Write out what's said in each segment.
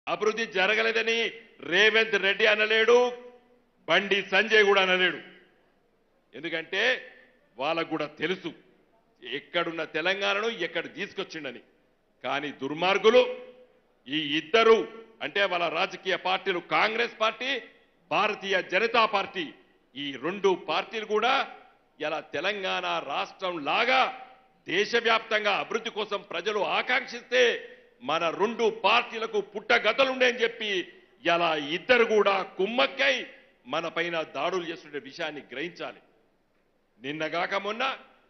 అభివృద్ధి జరగలేదని రేవంత్ రెడ్డి అనలేడు బండి సంజయ్ కూడా అనలేడు ఎందుకంటే వాళ్ళకు కూడా తెలుసు ఎక్కడున్న తెలంగాణను ఎక్కడ తీసుకొచ్చిండని కానీ దుర్మార్గులు ఈ ఇద్దరు అంటే వాళ్ళ రాజకీయ పార్టీలు కాంగ్రెస్ పార్టీ భారతీయ జనతా పార్టీ ఈ రెండు పార్టీలు కూడా ఇలా తెలంగాణ రాష్ట్రం లాగా దేశవ్యాప్తంగా అభివృద్ధి కోసం ప్రజలు ఆకాంక్షిస్తే మన రెండు పార్టీలకు పుట్టగతలుండే అని చెప్పి ఇలా ఇద్దరు కూడా కుమ్మక్కై మన పైన దాడులు చేస్తున్న విషయాన్ని గ్రహించాలి నిన్నగాక మొన్న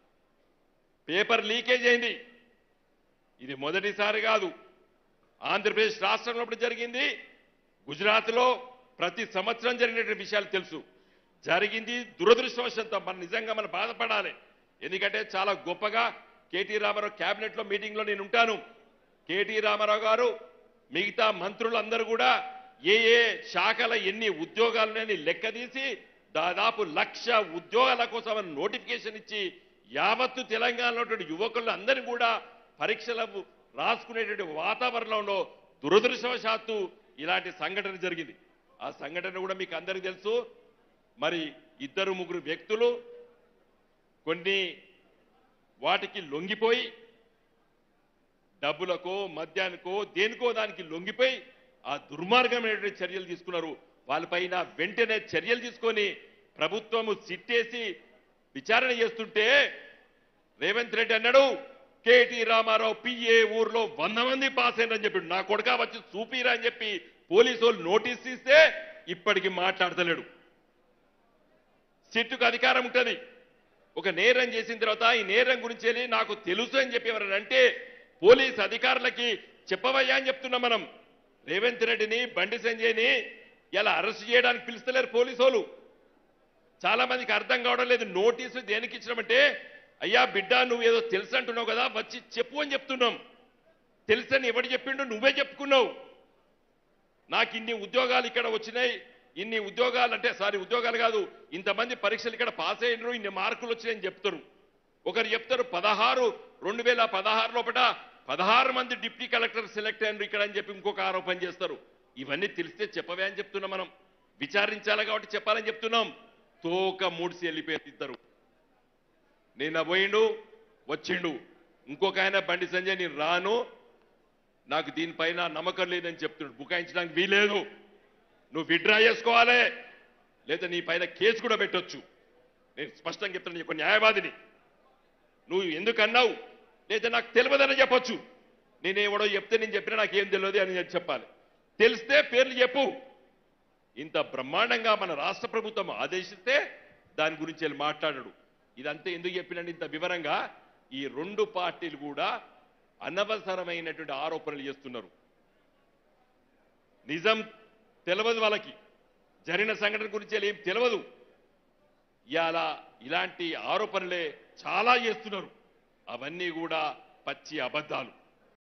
పేపర్ లీకేజ్ అయింది ఇది మొదటిసారి కాదు ఆంధ్రప్రదేశ్ రాష్ట్రంలో ఇప్పుడు జరిగింది గుజరాత్లో ప్రతి సంవత్సరం జరిగినటువంటి విషయాలు తెలుసు జరిగింది దురదృష్టవశంతో మనం నిజంగా మనం బాధపడాలి ఎందుకంటే చాలా గొప్పగా కేటీ రామారావు కేబినెట్ లో మీటింగ్ లో నేను ఉంటాను కేటీ రామారావు గారు మిగతా మంత్రులందరూ కూడా ఏ ఏ శాఖల ఎన్ని ఉద్యోగాలున్నాయని లెక్క తీసి దాదాపు లక్ష ఉద్యోగాల కోసం నోటిఫికేషన్ ఇచ్చి యావత్తు తెలంగాణలో ఉన్నటువంటి యువకులను అందరినీ కూడా పరీక్షలకు రాసుకునేటువంటి వాతావరణంలో దురదృష్టవశాత్తు ఇలాంటి సంఘటన జరిగింది ఆ సంఘటన కూడా మీకు అందరికీ తెలుసు మరి ఇద్దరు ముగ్గురు వ్యక్తులు కొన్ని వాటికి లొంగిపోయి డబ్బులకో మద్యానికో దేనికో దానికి లొంగిపోయి ఆ దుర్మార్గమైనటువంటి చర్యలు తీసుకున్నారు వాళ్ళపైన వెంటనే చర్యలు తీసుకొని ప్రభుత్వము సిట్టేసి విచారణ చేస్తుంటే రేవంత్ రెడ్డి అన్నాడు కేటీ రామారావు పిఏ ఊర్లో వంద మంది పాస్ అయినని చెప్పి నా కొడుక వచ్చి చూపిరా అని చెప్పి పోలీసు వాళ్ళు నోటీస్ ఇస్తే ఇప్పటికి మాట్లాడతలేడు సిట్టుకు అధికారం ఉంటుంది ఒక నేరం చేసిన తర్వాత ఈ నేరం గురించి వెళ్ళి నాకు తెలుసు అని చెప్పి ఎవరైనా అంటే పోలీస్ అధికారులకి చెప్పవయ్యా అని చెప్తున్నాం మనం రేవంత్ రెడ్డిని బండి సంజయ్ని ఇలా అరెస్ట్ చేయడానికి పిలుస్తలేరు పోలీసు వాళ్ళు చాలా మందికి అర్థం కావడం లేదు నోటీసు దేనికి ఇచ్చినామంటే అయ్యా బిడ్డ నువ్వు ఏదో తెలుసు అంటున్నావు కదా వచ్చి చెప్పు అని చెప్తున్నాం తెలుసని ఎవడు చెప్పిండు నువ్వే చెప్పుకున్నావు నాకు ఇన్ని ఉద్యోగాలు ఇక్కడ వచ్చినాయి ఇన్ని ఉద్యోగాలు అంటే సారీ ఉద్యోగాలు కాదు ఇంతమంది పరీక్షలు ఇక్కడ పాస్ అయినరు ఇన్ని మార్కులు వచ్చినాయని చెప్తారు ఒకరు చెప్తారు పదహారు రెండు వేల పదహారు లోపల పదహారు మంది డిప్యూటీ కలెక్టర్ సెలెక్ట్ అయినారు ఇక్కడ అని చెప్పి ఇంకొక ఆరోపణ చేస్తారు ఇవన్నీ తెలిస్తే చెప్పవే అని చెప్తున్నాం మనం విచారించాలి కాబట్టి చెప్పాలని చెప్తున్నాం తోక మూడిసి వెళ్ళిపోయారు ఇద్దరు నిన్న పోయిండు వచ్చిండు ఇంకొక ఆయన బండి సంజయ్ నేను రాను నాకు దీనిపైన నమ్మకం లేదని చెప్తున్నాడు బుకాయించడానికి వీలేదు నువ్వు విడ్రా చేసుకోవాలి లేదా నీ పైన కేసు కూడా పెట్టొచ్చు నేను స్పష్టంగా చెప్తాను నీ యొక్క న్యాయవాదిని నువ్వు ఎందుకు అన్నావు లేదా నాకు తెలియదని చెప్పొచ్చు నేనేవడో చెప్తే నేను చెప్పినా నాకేం తెలియదు అని నేను చెప్పాలి తెలిస్తే పేర్లు చెప్పు ఇంత బ్రహ్మాండంగా మన రాష్ట్ర ప్రభుత్వం ఆదేశిస్తే దాని గురించి వెళ్ళి మాట్లాడడు ఇదంతా ఎందుకు చెప్పినండి ఇంత వివరంగా ఈ రెండు పార్టీలు కూడా అనవసరమైనటువంటి ఆరోపణలు చేస్తున్నారు నిజం తెలియదు వాళ్ళకి జరిగిన సంఘటన గురించి ఏం తెలియదు ఇవాళ ఇలాంటి ఆరోపణలే చాలా చేస్తున్నారు అవన్నీ కూడా పచ్చి అబద్ధాలు